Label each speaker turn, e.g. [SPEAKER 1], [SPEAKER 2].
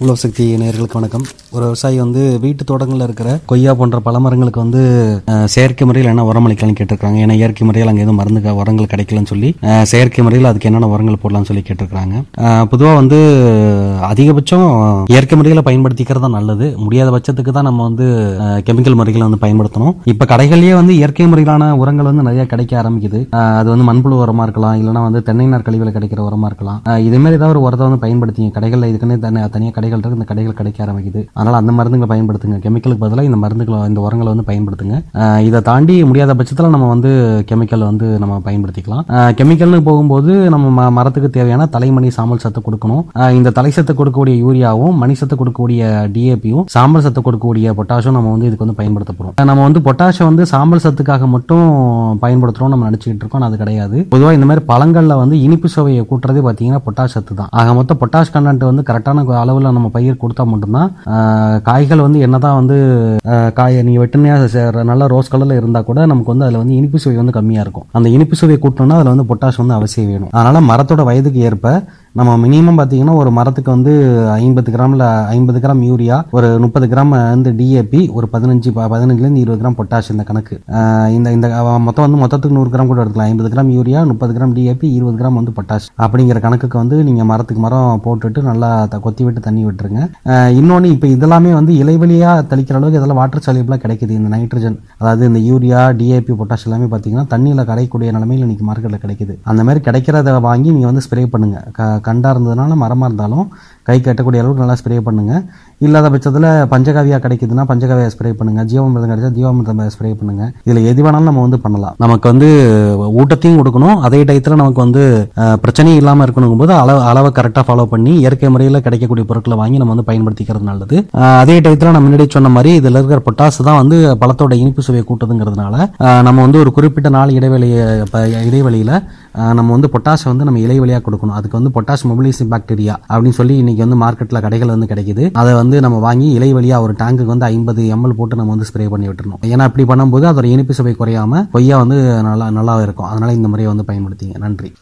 [SPEAKER 1] உழவு சக்தி நேயர்களுக்கு வணக்கம் ஒரு விவசாயி வந்து வீட்டு தோட்டங்களில் இருக்கிற கொய்யா போன்ற பழமரங்களுக்கு வந்து அஹ், செயற்கை முறையில் என்ன உரம் அளிக்கலாம்னு கேட்டிருக்காங்க ஏன்னா இயற்கை முறையில் அங்கே எதுவும் மருந்து க- உரங்கள் கிடைக்கலன்னு சொல்லி அஹ், செயற்கை முறையில் அதுக்கு என்னென்ன உரங்கள் போடலாம்னு சொல்லி கேட்டிருக்காங்க பொதுவாக வந்து அதிகபட்சம் இயற்கை முறையில் பயன்படுத்திக்கிறது தான் நல்லது முடியாத பட்சத்துக்கு தான் நம்ம வந்து கெமிக்கல் முறைகளை வந்து பயன்படுத்தணும் இப்போ கடைகள்லேயே வந்து இயற்கை முறையிலான உரங்கள் வந்து நிறைய கிடைக்க ஆரம்பிக்குது அஹ், அது வந்து மண்புழு உரமா இருக்கலாம் இல்லைன்னா வந்து தென்னை நார் கழிவுல கிடைக்கிற உரமா இருக்கலாம் அஹ், இதே மாதிரி ஏதாவது ஒரு உரத்தை வந்து பயன்படுத்திங்க கடைகளில் இதுக்குன்னு தனி தனியாக கடைகள் இருக்கு இந்த கடைகள் கிடைக்க ஆரம்பிக்குது அதனால அந்த மருந்துகளை பயன்படுத்துங்க கெமிக்கலுக்கு பதிலாக இந்த மருந்துகளை இந்த உரங்களை வந்து பயன்படுத்துங்க அஹ், இதை தாண்டி முடியாத பட்சத்தில் நம்ம வந்து கெமிக்கல் வந்து நம்ம பயன்படுத்திக்கலாம் அஹ், கெமிக்கல்னு போகும்போது நம்ம ம- மரத்துக்கு தேவையான தலைமணி சாம்பல் சத்து கொடுக்கணும் அஹ், இந்த தலை சத்து கொடுக்கக்கூடிய யூரியாவும் மணி சத்து கொடுக்கக்கூடிய டிஏபியும் சாம்பல் சத்து கொடுக்கக்கூடிய பொட்டாஷும் நம்ம வந்து இதுக்கு வந்து பயன்படுத்த போறோம் அஹ், நம்ம வந்து பொட்டாஷை வந்து சாம்பல் சத்துக்காக மட்டும் பயன்படுத்துறோம் நம்ம நினைச்சுக்கிட்டு இருக்கோம் ஆனா அது கிடையாது பொதுவாக இந்த மாதிரி பழங்கள்ல வந்து இனிப்பு சுவையை கூட்டுறதே பார்த்தீங்கன்னா பொட்டாஷ் சத்து தான் ஆக மொத்தம் பொட்டாஷ் கண்டென்ட் வந்து கரெக்டான அளவில் நம்ம பயிர் கொடுத்தா மட்டும்தான் ஆஹ், காய்கள் வந்து என்னதான் வந்து ஆஹ், காய் நீங்கள் வெட்டுனையா நல்ல ரோஸ் கலரில் இருந்தால் கூட நமக்கு வந்து அதில் வந்து இனிப்பு சுவை வந்து கம்மியாக இருக்கும் அந்த இனிப்பு சுவையை கூட்டணும்னா அதில் வந்து பொட்டாஷ் வந்து அவசியம் வேணும் அதனால மரத்தோட வயதுக்கு ஏற்ப நம்ம மினிமம் பார்த்தீங்கன்னா ஒரு மரத்துக்கு வந்து ஐம்பது கிராமில் ஐம்பது கிராம் யூரியா ஒரு முப்பது கிராம் வந்து டிஏபி ஒரு பதினஞ்சு ப- பதினஞ்சுலேருந்து இருபது கிராம் பொட்டாஷ் இந்த கணக்கு ஆஹ் இந்த இந்த அஹ் மொத்தம் வந்து மொத்தத்துக்கு நூறு கிராம் கூட எடுக்கலாம் ஐம்பது கிராம் யூரியா முப்பது கிராம் டிஏபி இருபது கிராம் வந்து பொட்டாஷ் அப்படிங்கிற கணக்குக்கு வந்து நீங்கள் மரத்துக்கு மரம் போட்டுட்டு நல்லா த- கொத்தி விட்டு தண்ணி விட்டுருங்க இன்னொன்று இப்போ இதெல்லாமே வந்து இலைவெளியாக தெளிக்கிற அளவுக்கு இதெல்லாம் வாட்டர் சாலியபிளாக கிடைக்குது இந்த நைட்ரஜன் அதாவது இந்த யூரியா டிஏபி பொட்டாஷ் எல்லாமே பார்த்தீங்கன்னா தண்ணியில் கரையக்கூடிய நிலமையில் இன்னைக்கு மார்க்கெட்டில் கிடைக்குது அந்த மாதிரி கிடைக்கிறத வாங்கி நீங்கள் வந்து ஸ்ப்ரே பண்ணுங்க க கண்டா இருந்ததுனால மரமாக இருந்தாலும் கை கட்டக்கூடிய அளவுக்கு நல்லா ஸ்ப்ரே பண்ணுங்க இல்லாத பட்சத்தில் பஞ்சகாவியா கிடைக்குதுன்னா பஞ்சகாவியா ஸ்ப்ரே பண்ணுங்க ஜீவாமிர்தம் கிடைச்சா ஜீவாமிர்தம் ஸ்ப்ரே பண்ணுங்க இதில் எது வேணாலும் நம்ம வந்து பண்ணலாம் நமக்கு வந்து ஊட்டத்தையும் கொடுக்கணும் அதே டயத்தில் நமக்கு வந்து அஹ், பிரச்சனையும் இல்லாமல் இருக்கணும் போது அளவு அளவை கரெக்டாக ஃபாலோ பண்ணி இயற்கை முறையில் கிடைக்கக்கூடிய பொருட்களை வாங்கி நம்ம வந்து பயன்படுத்திக்கிறது நல்லது அஹ், அதே டயத்தில் நம்ம முன்னாடி சொன்ன மாதிரி இதில் இருக்கிற பொட்டாசு தான் வந்து பழத்தோட இனிப்பு சுவையை கூட்டுதுங்கிறதுனால அஹ், நம்ம வந்து ஒரு குறிப்பிட்ட நாள் இடைவெளி ப- இடைவெளியில் அஹ், நம்ம வந்து பொட்டாஷை வந்து நம்ம இலை வழியாக கொடுக்கணும் அதுக்கு வந்து பொட்டாஷ் மொபிலைசிங் பாக்டீரியா அப்படின்னு சொல்லி இன்னைக்கு வந்து மார்க்கெட்டில் கடைகள் வந்து கிடைக்குது அதை வந்து நம்ம வாங்கி இலை வழியாக ஒரு டேங்குக்கு வந்து ஐம்பது எம்எல் போட்டு நம்ம வந்து ஸ்ப்ரே பண்ணி விட்டுறணும் ஏன்னா அப்படி பண்ணும்போது அதோட இனிப்பு சுவை குறையாம கொய்யா வந்து நல்லா நல்லா இருக்கும் அதனால இந்த முறையை வந்து பயன்படுத்திங்க நன்றி